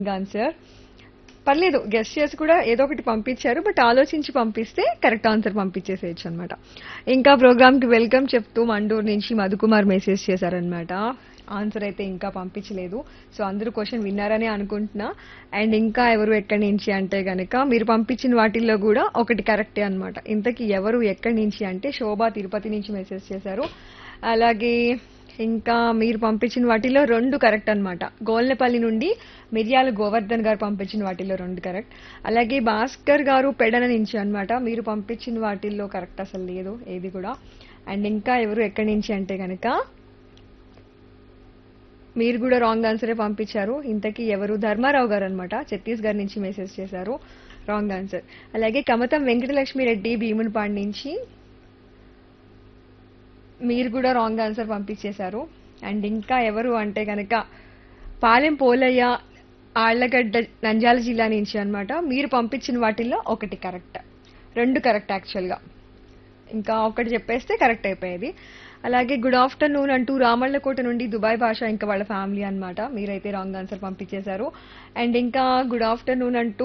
answer పర్లేదు guest చేసి కూడా ఏదో ఒకటి పంపించారు బట్ ఆలోచించి పంపిస్తే కరెక్ట్ ఆన్సర్ పంపించేసేయచ్చు అనమాట ఇంకా ప్రోగ్రామ్ కి వెల్కమ్ చెప్తూ మండూరు నుంచి మధుకుమార్ మెసేజ్ చేశారనమాట ఆన్సర్ అయితే ఇంకా పంపించలేదు సో అందరూ క్వశ్చన్ విన్నారని అనుకుంటున్నా అండ్ ఇంకా ఎవరు ఎక్కడి నుంచి అంటే గనక మీరు పంపించిన వాటిల్లో కూడా ఒకటి కరెక్టే అన్నమాట ఇంతకీ ఎవరు ఎక్కడి నుంచి అంటే శోభా తిరుపతి నుంచి మెసేజ్ చేశారు అలాగే ఇంకా మీరు పంపించిన వాటిలో రెండు కరెక్ట్ అన్నమాట గోల్నెపల్లి నుండి మిర్యాల గోవర్ధన్ గారు పంపించిన వాటిల్లో రెండు కరెక్ట్ అలాగే భాస్కర్ గారు పెడన నుంచి అన్నమాట మీరు పంపించిన వాటిల్లో కరెక్ట్ అసలు లేదు ఏది కూడా అండ్ ఇంకా ఎవరు ఎక్కడి నుంచి అంటే కనుక మీరు కూడా రాంగ్ ఆన్సరే పంపించారు ఇంతకీ ఎవరు ధర్మారావు గారు అనమాట ఛత్తీస్గఢ్ నుంచి మెసేజ్ చేశారు రాంగ్ ఆన్సర్ అలాగే కమతం వెంకటలక్ష్మి రెడ్డి భీమునిపాడు నుంచి మీరు కూడా రాంగ్ ఆన్సర్ పంపించేశారు అండ్ ఇంకా ఎవరు అంటే కనుక పాలెం పోలయ్య ఆళ్లగడ్డ నంద్యాల జిల్లా నుంచి అన్నమాట మీరు పంపించిన వాటిల్లో ఒకటి కరెక్ట్ రెండు కరెక్ట్ యాక్చువల్గా ఇంకా ఒకటి చెప్పేస్తే కరెక్ట్ అయిపోయేది అలాగే గుడ్ ఆఫ్టర్నూన్ అంటూ రామళ్ళకోట నుండి దుబాయ్ భాష ఇంకా వాళ్ళ ఫ్యామిలీ అన్నమాట మీరైతే రాంగ్ ఆన్సర్ పంపించేశారు అండ్ ఇంకా గుడ్ ఆఫ్టర్నూన్ అంటూ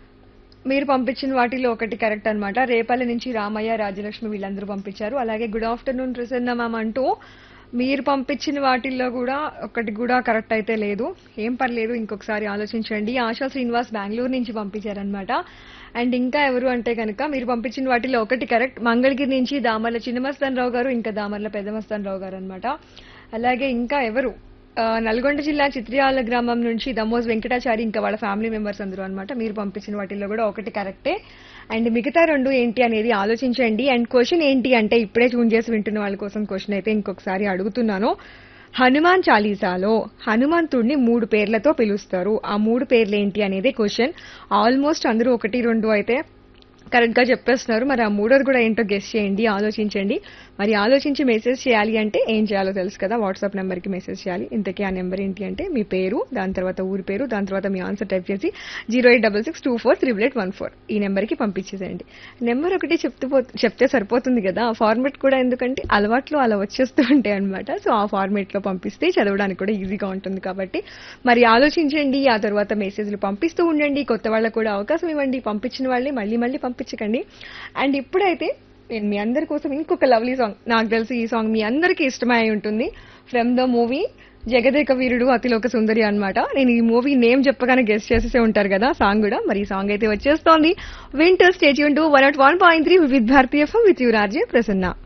మీరు పంపించిన వాటిలో ఒకటి కరెక్ట్ అన్నమాట రేపల్లి నుంచి రామయ్య రాజలక్ష్మి వీళ్ళందరూ పంపించారు అలాగే గుడ్ ఆఫ్టర్నూన్ ప్రసన్న మ్యామ్ అంటూ మీరు పంపించిన వాటిల్లో కూడా ఒకటి కూడా కరెక్ట్ అయితే లేదు ఏం పర్లేదు ఇంకొకసారి ఆలోచించండి ఆశా శ్రీనివాస్ బెంగళూరు నుంచి పంపించారనమాట అండ్ ఇంకా ఎవరు అంటే కనుక మీరు పంపించిన వాటిలో ఒకటి కరెక్ట్ మంగళగిరి నుంచి దామర్ల చిన్నమస్తాన్ రావు గారు ఇంకా దామర్ల పెద్దమస్తాన్ రావు గారు అనమాట అలాగే ఇంకా ఎవరు ఆ, నల్గొండ జిల్లా చిత్రియాల గ్రామం నుంచి దమోజ్ వెంకటాచారి ఇంకా వాళ్ళ ఫ్యామిలీ మెంబర్స్ అందరూ అనమాట మీరు పంపించిన వాటిల్లో కూడా ఒకటి కరెక్టే అండ్ మిగతా రెండు ఏంటి అనేది ఆలోచించండి అండ్ క్వశ్చన్ ఏంటి అంటే ఇప్పుడే చూన్ చేసి వింటున్న వాళ్ళ కోసం క్వశ్చన్ అయితే ఇంకొకసారి అడుగుతున్నాను హనుమాన్ చాలీసాలో హనుమంతుడిని మూడు పేర్లతో పిలుస్తారు ఆ మూడు పేర్లు ఏంటి అనేది క్వశ్చన్ ఆల్మోస్ట్ అందరూ ఒకటి రెండు అయితే కరెక్ట్ గా చెప్పేస్తున్నారు మరి ఆ మూడోది కూడా ఏంటో గెస్ట్ చేయండి ఆలోచించండి మరి ఆలోచించి మెసేజ్ చేయాలి అంటే ఏం చేయాలో తెలుసు కదా వాట్సాప్ నెంబర్ కి మెసేజ్ చేయాలి ఇంతకీ ఆ నెంబర్ ఏంటి అంటే మీ పేరు దాని తర్వాత ఊరి పేరు దాని తర్వాత మీ ఆన్సర్ టైప్ చేసి zero eight double six two four triple eight one four ఈ నెంబర్ కి పంపించేసేయండి నెంబర్ ఒకటి చెప్తూ పో చెప్తే సరిపోతుంది కదా ఆ ఫార్మేట్ కూడా ఎందుకంటే అలవాట్లు అలా వచ్చేస్తూ ఉంటాయి అనమాట సో ఆ ఫార్మేట్ లో పంపిస్తే చదవడానికి కూడా ఈజీగా ఉంటుంది కాబట్టి మరి ఆలోచించండి ఆ తర్వాత మెసేజ్లు పంపిస్తూ ఉండండి కొత్త వాళ్ళకు కూడా అవకాశం ఇవ్వండి పంపించిన వాళ్ళని మళ్ళీ మళ్ళీ పంపించకండి అండ్ ఇప్పుడైతే నేను మీ అందరి కోసం ఇంకొక లవ్లీ సాంగ్ నాకు తెలిసి ఈ సాంగ్ మీ అందరికీ ఇష్టమై ఉంటుంది from the movie Jagadeka Veerudu Athiloka Sundari అన్నమాట నేను ఈ మూవీ నేమ్ చెప్పగానే గెస్ట్ చేసేసే ఉంటారు కదా సాంగ్ కూడా మరి ఈ సాంగ్ అయితే వచ్చేస్తోంది winter stay tuned to one at one point three with Bharatiya with యువరాజే ప్రసన్న